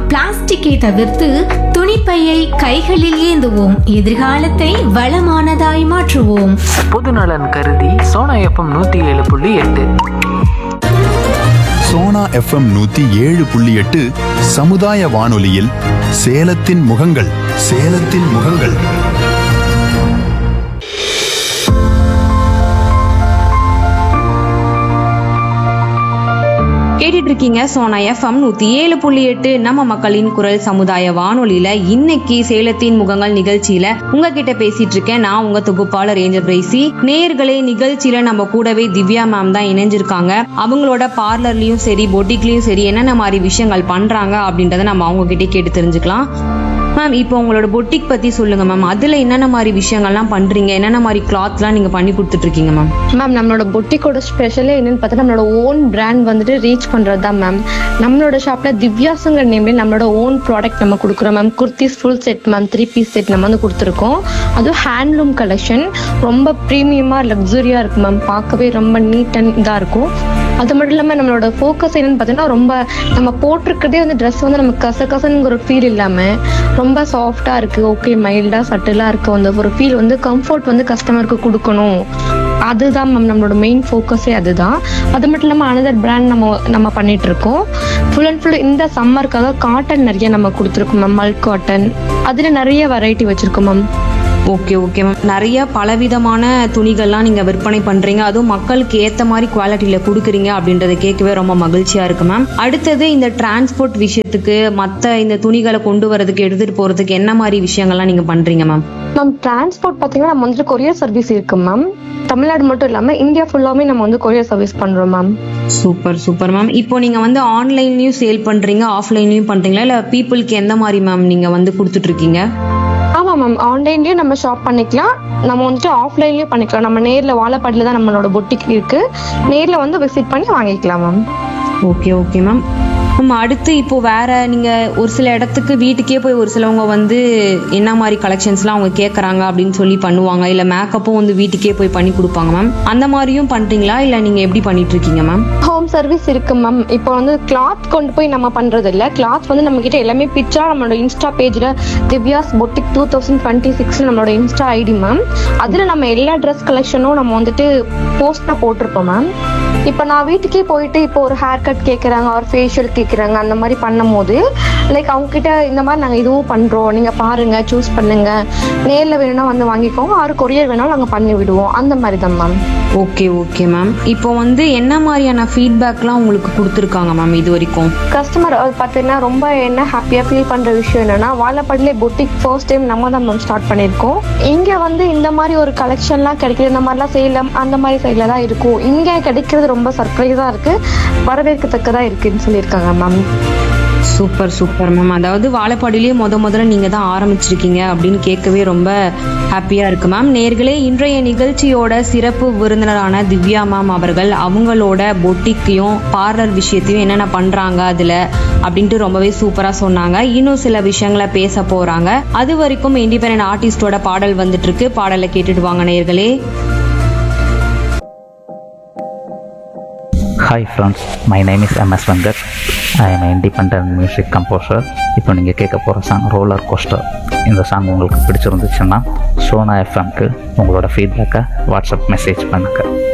பிளாஸ்டிக்கை தவிர்த்து துணிப்பையை கைகளில் ஏந்துவோம் எதிர்காலத்தை வளமானதாய் மாற்றுவோம் பொதுநலன் கருதி சோனா எஃப்எம் நூற்றி ஏழு புள்ளி எட்டு சோனா எஃப்எம் நூத்தி ஏழு புள்ளி எட்டு சமுதாய வானொலியில் சேலத்தின் முகங்கள் சேலத்தின் முகங்கள் கேட்டுட்டு இருக்கீங்க சோனா எஃப்எம் நூத்தி ஏழு புள்ளி எட்டு நம்ம மக்களின் குரல் சமுதாய வானொலியில இன்னைக்கு சேலத்தின் முகங்கள் நிகழ்ச்சியில உங்ககிட்ட பேசிட்டு இருக்கேன் நான் உங்க தொகுப்பாளர் ஏஞ்சல் பிரைசி நேர்களே நிகழ்ச்சியில நம்ம கூடவே திவ்யா மேம் தான் இணைஞ்சிருக்காங்க அவங்களோட பார்லர்லயும் சரி பொட்டிக்லயும் சரி என்னென்ன மாதிரி விஷயங்கள் பண்றாங்க அப்படின்றத நம்ம அவங்க கிட்டே கேட்டு தெரிஞ்சுக்கலாம் மேம் இப்போ உங்களோட பொட்டிக் பத்தி சொல்லுங்க மேம் அதுல என்னென்ன மாதிரி விஷயங்கள்லாம் பண்றீங்க என்னென்ன மாதிரி கிளாத்லாம் நீங்க பண்ணி கொடுத்துட்டு இருக்கீங்க மேம் மேம் நம்மளோட பொட்டிக்கோட ஸ்பெஷலே என்னன்னு பார்த்தா நம்மளோட ஓன் பிராண்ட் வந்துட்டு ரீச் பண்றது தான் மேம் நம்மளோட ஷாப்ல திவ்யாசுங்கிற நேம்ல நம்மளோட ஓன் ப்ராடக்ட் நம்ம கொடுக்குறோம் ma'am kurtis full set ma'am three piece set நம்ம வந்து கொடுத்துருக்கோம் அதுவும் ஹேண்ட்லூம் கலெக்ஷன் ரொம்ப ப்ரீமியமா லக்ஸுரியா இருக்கும் மேம் பார்க்கவே ரொம்ப நீட் அண்ட் இதாக இருக்கும் அது மட்டும் இல்லாமல் நம்மளோட ஃபோக்கஸ் என்னன்னு பார்த்தீங்கன்னா ரொம்ப நம்ம போட்டிருக்கிறதே வந்து ட்ரெஸ் வந்து நமக்கு கச கசங்கிற ஒரு ஃபீல் இல்லாமல் ரொம்ப சாஃப்டாக இருக்குது ஓகே மைல்டாக சட்டிலாக இருக்குது அந்த ஒரு ஃபீல் வந்து கம்ஃபர்ட் வந்து கஸ்டமருக்கு கொடுக்கணும் அதுதான் மேம் நம்மளோட மெயின் ஃபோக்கஸே அதுதான் அது மட்டும் இல்லாமல் அனதர் பிராண்ட் நம்ம நம்ம பண்ணிட்டு இருக்கோம் ஃபுல் அண்ட் ஃபுல் இந்த சம்மருக்காக காட்டன் நிறைய நம்ம கொடுத்துருக்கோம் மேம் மல் காட்டன் அதில் நிறைய வெரைட்டி வச்சிருக்கோம் மேம் ஓகே ஓகே மேம் நிறைய பலவிதமான துணிகள்லாம் நீங்க விற்பனை பண்றீங்க அதுவும் மக்களுக்கு ஏத்த மாதிரி குவாலிட்டியில கொடுக்குறீங்க அப்படின்றத கேட்கவே ரொம்ப மகிழ்ச்சியா இருக்கு மேம் அடுத்தது இந்த டிரான்ஸ்போர்ட் விஷயத்துக்கு மத்த இந்த துணிகளை கொண்டு வரதுக்கு எடுத்துட்டு போறதுக்கு என்ன மாதிரி விஷயங்கள்லாம் நீங்க பண்றீங்க மேம் மேம் டிரான்ஸ்போர்ட் பார்த்தீங்கன்னா நம்ம வந்துட்டு கொரியர் சர்வீஸ் இருக்கு மேம் தமிழ்நாடு மட்டும் இல்லாமல் இந்தியா ஃபுல்லாமே நம்ம வந்து கொரியர் சர்வீஸ் பண்ணுறோம் மேம் சூப்பர் சூப்பர் மேம் இப்போ நீங்க வந்து ஆன்லைன்லயும் சேல் பண்றீங்க ஆஃப்லைன்லயும் பண்றீங்களா இல்ல பீப்புளுக்கு எந்த மாதிரி மேம் நீங்க வந்து கொடுத்துட்டு இருக்கீங்க ஆமாம் மேம் ஆன்லைன்லேயும் நம்ம ஷாப் பண்ணிக்கலாம் நம்ம வந்துட்டு ஆஃப்லைன்லேயும் பண்ணிக்கலாம் நம்ம நேரில் வாழைப்பாடியில் தான் நம்மளோட பொட்டிக் இருக்கு நேரில் வந்து விசிட் பண்ணி வாங்கிக்கலாம் ma'am okay okay ma'am ma'am அடுத்து இப்போ வேற நீங்க ஒரு சில இடத்துக்கு வீட்டுக்கே போய் ஒரு சிலவங்க வந்து என்ன மாதிரி கலெக்ஷன்ஸ்லாம் அவங்க கேட்குறாங்க அப்படின்னு சொல்லி பண்ணுவாங்க இல்ல மேக்கப்பும் வந்து வீட்டுக்கே போய் பண்ணி கொடுப்பாங்க மேம் அந்த மாதிரியும் பண்றீங்களா இல்ல நீங்க எப்படி பண்ணிட்டு இருக்கீங்க மேம் ஹோம் சர்வீஸ் இருக்கு மேம் இப்போ வந்து கிளாத் கொண்டு போய் நம்ம பண்றது இல்ல கிளாத் வந்து நம்ம கிட்ட எல்லாமே பிக்சரா நம்மளோட இன்ஸ்டா பேஜ்ல Divya's boutique two thousand twenty six நம்மளோட இன்ஸ்டா ஐடி மேம் அதுல நம்ம எல்லா ட்ரெஸ் கலெக்ஷனும் நம்ம வந்துட்டு போஸ்டா போட்டிருப்போம் மேம் இப்போ நான் வீட்டுக்கே போயிட்டு இப்போ ஒரு ஹேர் கட் கேட்குறாங்க ஒரு ஃபேஷியல் கேட்குறாங்க அந்த மாதிரி பண்ணும்போது லைக் அவங்க கிட்ட இந்த மாதிரி நாங்கள் இதுவும் பண்ணுறோம் நீங்கள் பாருங்க சூஸ் பண்ணுங்க நேரில் வேணும்னா வந்து வாங்கிக்கோங்க ஆறு கொரியர் வேணாலும் நாங்கள் பண்ணி விடுவோம் அந்த மாதிரி தான் மேம் ஓகே ஓகே மேம் இப்போ வந்து என்ன மாதிரியான ஃபீட்பேக்லாம் உங்களுக்கு கொடுத்துருக்காங்க மேம் இது வரைக்கும் கஸ்டமர் பார்த்தீங்கன்னா ரொம்ப என்ன ஹாப்பியாக ஃபீல் பண்ணுற விஷயம் என்னன்னா வாழைப்படலே பொட்டிக் ஃபர்ஸ்ட் டைம் நம்ம தான் மேம் ஸ்டார்ட் பண்ணியிருக்கோம் இங்கே வந்து இந்த மாதிரி ஒரு கலெக்ஷன்லாம் கிடைக்குது இந்த மாதிரிலாம் சேலம் அந்த மாதிரி சைடில் தான் இருக்கும் இங்கே கிடைக்கிறது ரொம்ப சர்ப்ரைஸாக இருக்குது வரவேற்கத்தக்கதாக இருக்குன்னு சொல்லியிருக்காங்க மேம் சூப்பர் சூப்பர் மேம் அதாவது வாழைப்பாடிலேயே முத முதல்ல நீங்க தான் ஆரம்பிச்சிருக்கீங்க அப்படின்னு கேட்கவே ரொம்ப ஹாப்பியா இருக்கு மேம் நேர்களே இன்றைய நிகழ்ச்சியோட சிறப்பு விருந்தினரான திவ்யா மேம் அவர்கள் அவங்களோட பொட்டிக்கையும் பார்லர் விஷயத்தையும் என்னென்ன பண்றாங்க அதுல அப்படின்ட்டு ரொம்பவே சூப்பரா சொன்னாங்க இன்னும் சில விஷயங்களை பேச போறாங்க அது வரைக்கும் இண்டிபெண்டன்ட் ஆர்டிஸ்டோட பாடல் வந்துட்டு இருக்கு பாடலை கேட்டுட்டு வாங்க நேர்களே hi friends my name is M S Venkat I am independent music composer இப்போ நீங்கள் கேட்க போகிற சாங் ரோலர் கோஸ்டர் இந்த சாங் உங்களுக்கு பிடிச்சிருந்துச்சுன்னா சோனா எஃப்எம்க்கு உங்களோட ஃபீட்பேக்கை வாட்ஸ்அப் மெசேஜ் பண்ணுங்கள்